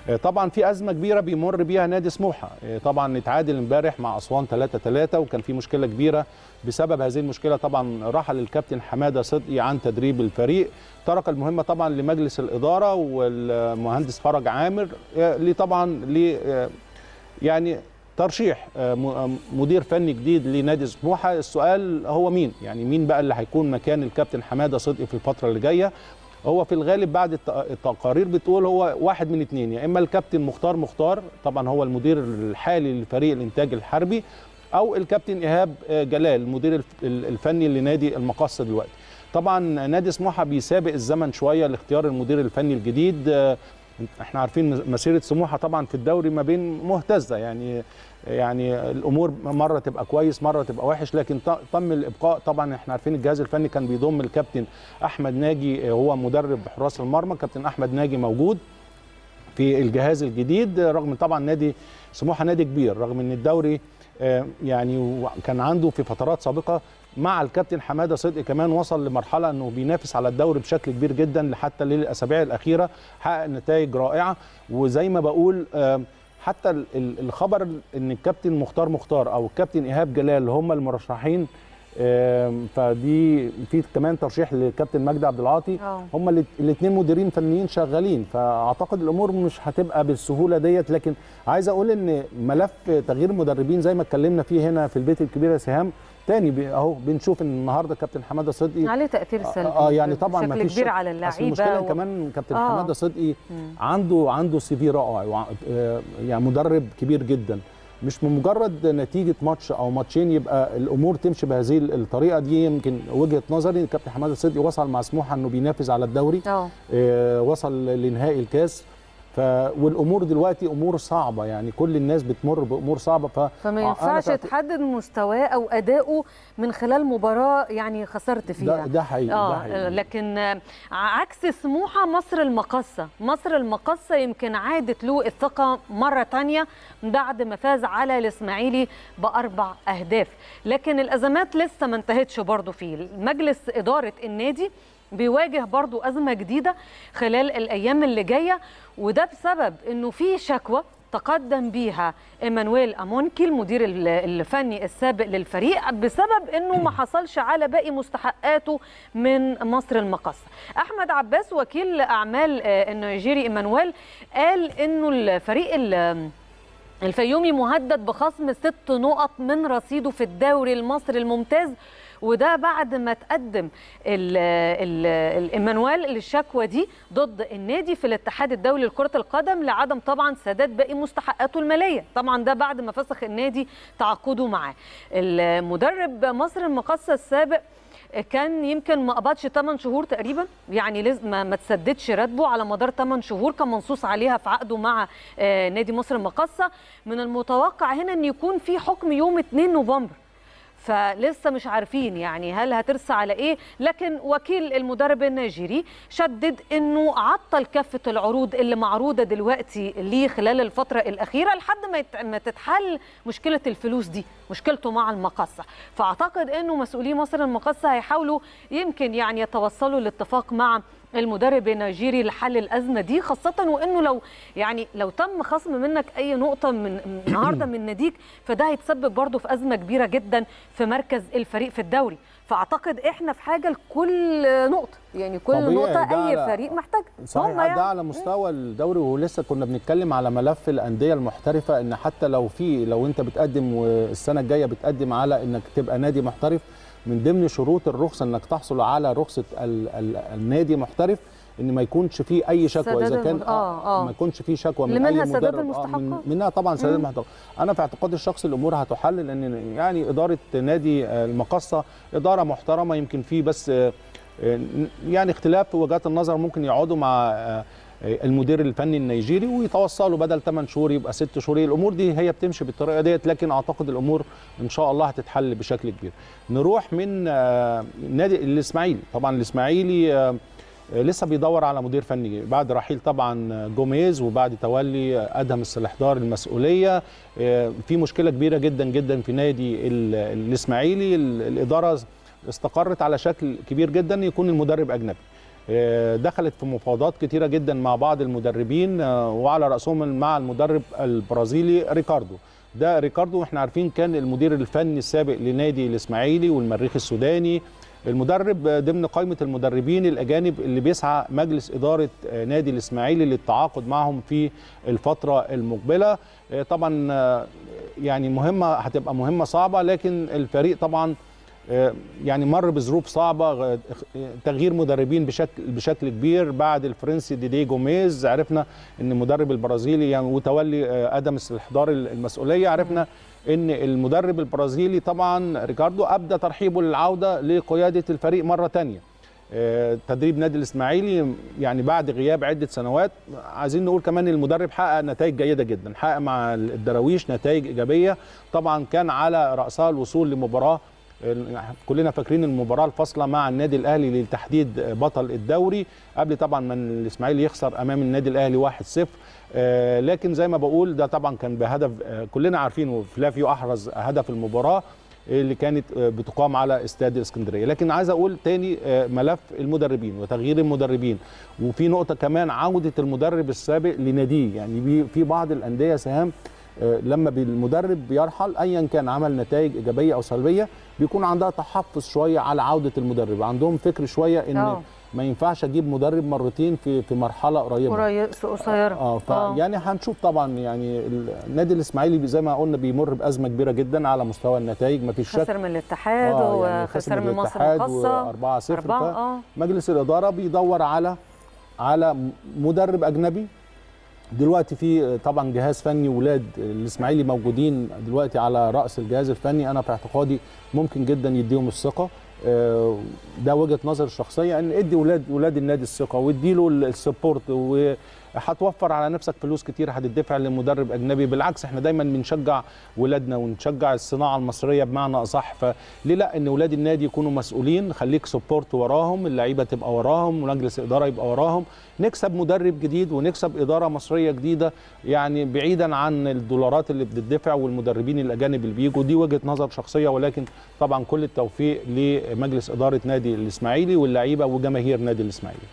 طبعا في ازمه كبيره بيمر بيها نادي سموحه طبعا اتعادل امبارح مع اسوان 3 3 وكان في مشكله كبيره بسبب هذه المشكله طبعا رحل الكابتن حماده صدقي عن تدريب الفريق ترك المهمه طبعا لمجلس الاداره والمهندس فرج عامر اللي طبعا ل يعني ترشيح مدير فني جديد لنادي سموحه السؤال هو مين يعني مين بقى اللي هيكون مكان الكابتن حماده صدقي في الفتره اللي جايه هو في الغالب بعد التقارير بتقول هو واحد من اثنين يا اما الكابتن مختار مختار طبعا هو المدير الحالي لفريق الانتاج الحربي او الكابتن ايهاب جلال المدير الفني لنادي المقصه دلوقتي طبعا نادي سموحه بيسابق الزمن شويه لاختيار المدير الفني الجديد احنا عارفين مسيره سموحه طبعا في الدوري ما بين مهتزه يعني يعني الامور مره تبقى كويس مره تبقى وحش لكن تم الابقاء طبعا احنا عارفين الجهاز الفني كان بيضم الكابتن احمد ناجي هو مدرب حراس المرمى كابتن احمد ناجي موجود في الجهاز الجديد رغم طبعا نادي سموحه نادي كبير رغم ان الدوري يعني كان عنده في فترات سابقه مع الكابتن حماده صدقي كمان وصل لمرحله انه بينافس على الدوري بشكل كبير جدا حتى للاسابيع الاخيره حقق نتائج رائعه وزي ما بقول حتى الخبر ان الكابتن مختار مختار او الكابتن ايهاب جلال هم المرشحين فدي في كمان ترشيح للكابتن مجدي عبد العاطي هم الاثنين مديرين فنيين شغالين فاعتقد الامور مش هتبقى بالسهوله ديت لكن عايز اقول ان ملف تغيير مدربين زي ما اتكلمنا فيه هنا في البيت الكبير يا سهام تاني اهو بنشوف ان النهارده كابتن حماده صدقي عليه تاثير سلبي اه يعني طبعا بشكل كبير على اللعيبه المشكله و... كمان كابتن آه. حماده صدقي عنده عنده سي في رائع يعني مدرب كبير جدا مش من مجرد نتيجه ماتش او ماتشين يبقى الامور تمشي بهذه الطريقه دي يمكن وجهه نظري الكابتن حماده صدقي وصل مع سموحه انه بينافس على الدوري آه وصل لنهائي الكاس ف والامور دلوقتي امور صعبه يعني كل الناس بتمر بامور صعبه ف فما ينفعش تحدد مستواه او اداؤه من خلال مباراه يعني خسرت فيها ده, ده حقيقي آه ده حقيقي. لكن عكس سموحه مصر المقصه مصر المقصه يمكن عادت له الثقه مره ثانيه بعد ما فاز على الاسماعيلي باربع اهداف لكن الازمات لسه ما انتهتش برضه فيه مجلس اداره النادي بيواجه برضو أزمة جديدة خلال الأيام اللي جاية وده بسبب أنه في شكوى تقدم بيها ايمانويل امونكي المدير الفني السابق للفريق بسبب انه ما حصلش على باقي مستحقاته من مصر المقصه. احمد عباس وكيل اعمال النيجيري ايمانويل قال انه الفريق الفيومي مهدد بخصم ست نقط من رصيده في الدوري المصري الممتاز وده بعد ما تقدم الايمانويل للشكوى دي ضد النادي في الاتحاد الدولي لكره القدم لعدم طبعا سداد باقي مستحقاته الماليه طبعا ده بعد ما فسخ النادي تعاقده معاه المدرب مصر المقصه السابق كان يمكن ما قبضش 8 شهور تقريبا يعني لازم ما تسددش راتبه على مدار 8 شهور كان منصوص عليها في عقده مع نادي مصر المقصه من المتوقع هنا ان يكون في حكم يوم 2 نوفمبر فلسه مش عارفين يعني هل هترسى على ايه لكن وكيل المدرب النيجيري شدد انه عطل كافه العروض اللي معروضه دلوقتي ليه خلال الفتره الاخيره لحد ما تتحل مشكله الفلوس دي مشكلته مع المقصه فاعتقد انه مسؤولي مصر المقصه هيحاولوا يمكن يعني يتوصلوا لاتفاق مع المدرب النيجيري لحل الازمه دي خاصه وانه لو يعني لو تم خصم منك اي نقطه من النهارده من ناديك فده هيتسبب برضه في ازمه كبيره جدا في مركز الفريق في الدوري فاعتقد احنا في حاجه لكل نقطه يعني كل نقطه اي فريق محتاج صحيح يعني. ده على مستوى الدوري ولسه كنا بنتكلم على ملف الانديه المحترفه ان حتى لو في لو انت بتقدم والسنه الجايه بتقدم على انك تبقى نادي محترف من ضمن شروط الرخصه انك تحصل على رخصه ال ال النادي محترف ان ما يكونش فيه اي شكوى اذا كان آه آه ما يكونش فيه شكوى من منها اي سداد مدرب المستحقات من منها طبعا سداد المستحقات انا في اعتقادي الشخصي الامور هتحل لان يعني اداره نادي المقصه اداره محترمه يمكن في بس يعني اختلاف في وجهات النظر ممكن يقعدوا مع المدير الفني النيجيري ويتوصلوا بدل 8 شهور يبقى 6 شهور الامور دي هي بتمشي بالطريقه ديت لكن اعتقد الامور ان شاء الله هتتحل بشكل كبير نروح من نادي الاسماعيلي طبعا الاسماعيلي لسه بيدور على مدير فني بعد رحيل طبعا جوميز وبعد تولي ادهم السلحدار المسؤوليه في مشكله كبيره جدا جدا في نادي الاسماعيلي الاداره استقرت على شكل كبير جدا يكون المدرب اجنبي آه، دخلت في مفاوضات كتيره جدا مع بعض المدربين آه، وعلى راسهم مع المدرب البرازيلي ريكاردو ده ريكاردو احنا عارفين كان المدير الفني السابق لنادي الاسماعيلي والمريخ السوداني المدرب ضمن قائمه المدربين الاجانب اللي بيسعى مجلس اداره آه، نادي الاسماعيلي للتعاقد معهم في الفتره المقبله آه، طبعا آه، يعني مهمه هتبقى مهمه صعبه لكن الفريق طبعا آه، يعني مر بظروف صعبه غ- تغيير مدربين بشكل بشكل كبير بعد الفرنسي ديدي جوميز عرفنا ان المدرب البرازيلي يعني وتولي آه، ادم استحضار المسؤوليه عرفنا ان المدرب البرازيلي طبعا ريكاردو ابدى ترحيبه للعوده لقياده الفريق مره تانية آه، تدريب نادي الاسماعيلي يعني بعد غياب عده سنوات عايزين نقول كمان المدرب حقق نتائج جيده جدا حقق مع الدراويش نتائج ايجابيه طبعا كان على راسها الوصول لمباراه كلنا فاكرين المباراه الفاصله مع النادي الاهلي لتحديد بطل الدوري قبل طبعا ما الاسماعيلي يخسر امام النادي الاهلي 1-0 آه، لكن زي ما بقول ده طبعا كان بهدف آه، كلنا عارفينه فلافيو احرز هدف المباراه اللي كانت آه، بتقام على استاد الاسكندريه لكن عايز اقول تاني آه، ملف المدربين وتغيير المدربين وفي نقطه كمان عوده المدرب السابق لناديه يعني بي- في بعض الانديه سهام آه، لما بي- المدرب بيرحل ايا كان عمل نتائج ايجابيه او سلبيه بيكون عندها تحفظ شويه على عوده المدرب عندهم فكر شويه ان آه. ما ينفعش اجيب مدرب مرتين في في مرحله قريبه قريب قصيره اه ف يعني هنشوف طبعا يعني النادي الاسماعيلي زي ما قلنا بيمر بازمه كبيره جدا على مستوى النتائج ما فيش شك خسر من الاتحاد آه، يعني وخسر من مصر الاتحاد المقاصه و 4-0 أربعة اه مجلس الاداره بيدور على على مدرب اجنبي دلوقتي في طبعا جهاز فني ولاد الاسماعيلي موجودين دلوقتي على راس الجهاز الفني انا في اعتقادي ممكن جدا يديهم الثقه آه، ده وجهه نظر الشخصيه ان ادي ولاد ولاد النادي الثقه وادي له السبورت وهتوفر على نفسك فلوس كتير هتدفع لمدرب اجنبي بالعكس احنا دايما بنشجع ولادنا ونشجع الصناعه المصريه بمعنى اصح فليه لا ان ولاد النادي يكونوا مسؤولين خليك سبورت وراهم اللعيبه تبقى وراهم ومجلس الاداره يبقى وراهم نكسب مدرب جديد ونكسب اداره مصريه جديده يعني بعيدا عن الدولارات اللي بتدفع والمدربين الاجانب اللي بيجوا دي وجهه نظر شخصيه ولكن طبعا كل التوفيق لمجلس اداره نادي الاسماعيلي واللعيبه وجماهير نادي الاسماعيلي